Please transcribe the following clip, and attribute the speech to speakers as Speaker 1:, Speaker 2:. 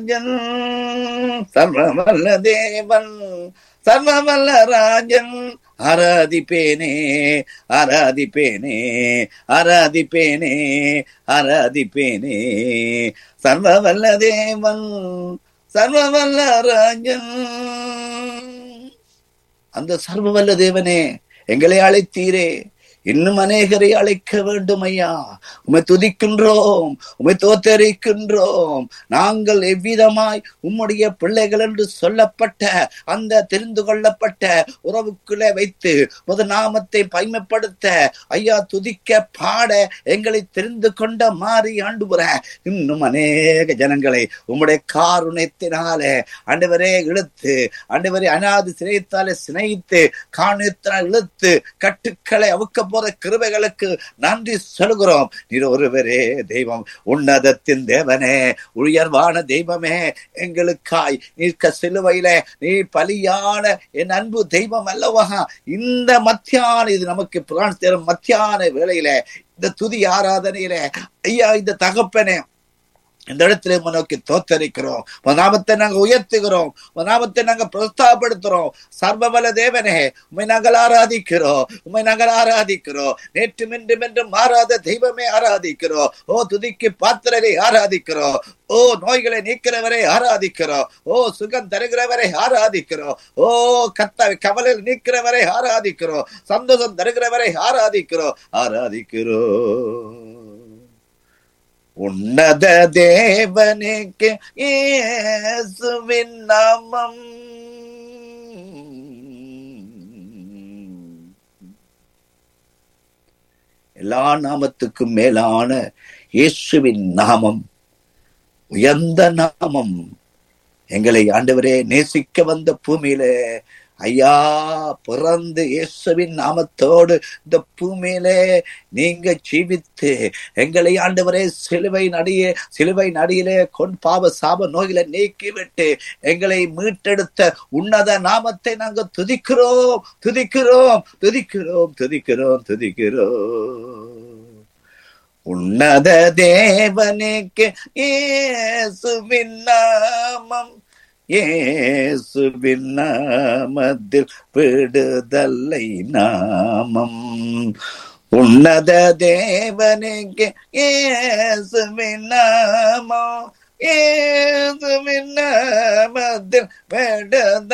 Speaker 1: ராஜன் சர்வவல்ல தேவன் சர்வவல்ல ராஜன் ஆராதிப்பேனே ஆராதிப்பேனே ஆராதிப்பேனே ஆராதிப்பேனே சர்வவல்ல தேவன் சர்வவல்ல ராஜன் அந்த சர்வவல்ல தேவனே எங்களை அழைத்தீரே இன்னும் அநேகரை அழைக்க வேண்டும் ஐயா உமை துதிக்கின்றோம் உமை தோத்தரிக்கின்றோம் நாங்கள் எவ்விதமாய் உம்முடைய பிள்ளைகள் என்று சொல்லப்பட்ட அந்த தெரிந்து கொள்ளப்பட்ட உறவுக்குள்ளே வைத்து முத நாமத்தை பயமைப்படுத்த ஐயா துதிக்க பாட எங்களை தெரிந்து கொண்ட மாறி ஆண்டுபுற இன்னும் அநேக ஜனங்களை உம்முடைய காருணத்தினாலே ஆண்டவரே இழுத்து ஆண்டவரே அனாது சிறைத்தாலே சினைத்து காணத்தினால் இழுத்து கட்டுக்களை அவுக்க போற கிருபைகளுக்கு நன்றி சொல்கிறோம் நீர் ஒருவரே தெய்வம் உன்னதத்தின் தேவனே உயர்வான தெய்வமே எங்களுக்காய் நீர்க்க சிலுவையில நீ பலியான என் அன்பு தெய்வம் அல்லவா இந்த மத்தியான இது நமக்கு பிரான்ஸ் தேரும் மத்தியான வேளையில இந்த துதி ஆராதனையில ஐயா இந்த தகப்பனே இந்த இடத்துல நோக்கி தோத்தரிக்கிறோம் நாமத்தை நாங்க உயர்த்துகிறோம் நாமத்தை நாங்க பிரஸ்தாபடுத்துறோம் சர்வபல தேவனே உண்மை நாங்கள் ஆராதிக்கிறோம் உண்மை நாங்கள் ஆராதிக்கிறோம் நேற்று மின்றும் என்றும் மாறாத தெய்வமே ஆராதிக்கிறோம் ஓ துதிக்கு பாத்திரரை ஆராதிக்கிறோம் ஓ நோய்களை நீக்கிறவரை ஆராதிக்கிறோம் ஓ சுகம் தருகிறவரை ஆராதிக்கிறோம் ஓ கத்த கவலையில் நீக்கிறவரை ஆராதிக்கிறோம் சந்தோஷம் தருகிறவரை ஆராதிக்கிறோம் ஆராதிக்கிறோம் உன்னத தேவனுக்கு இயேசுவின் நாமம் எல்லா நாமத்துக்கும் மேலான இயேசுவின் நாமம் உயர்ந்த நாமம் எங்களை ஆண்டவரே நேசிக்க வந்த பூமியில ஐயா பிறந்து இயேசுவின் நாமத்தோடு இந்த பூமியிலே நீங்க ஜீவித்து எங்களை ஆண்டவரே சிலுவை நடிய சிலுவை நடியிலே கொன் பாவ சாப நோயில நீக்கிவிட்டு எங்களை மீட்டெடுத்த உன்னத நாமத்தை நாங்க துதிக்கிறோம் துதிக்கிறோம் துதிக்கிறோம் துதிக்கிறோம் துதிக்கிறோம் உன்னத தேவனுக்கு இயேசுவின் நாமம் இயேசுவின் நாமத்தில் விடுதலை நாமம் உன்னத தேவனுக்கு இயேசுவின் நாமம் இயேசுவின் நாமத்தில் விடுதலை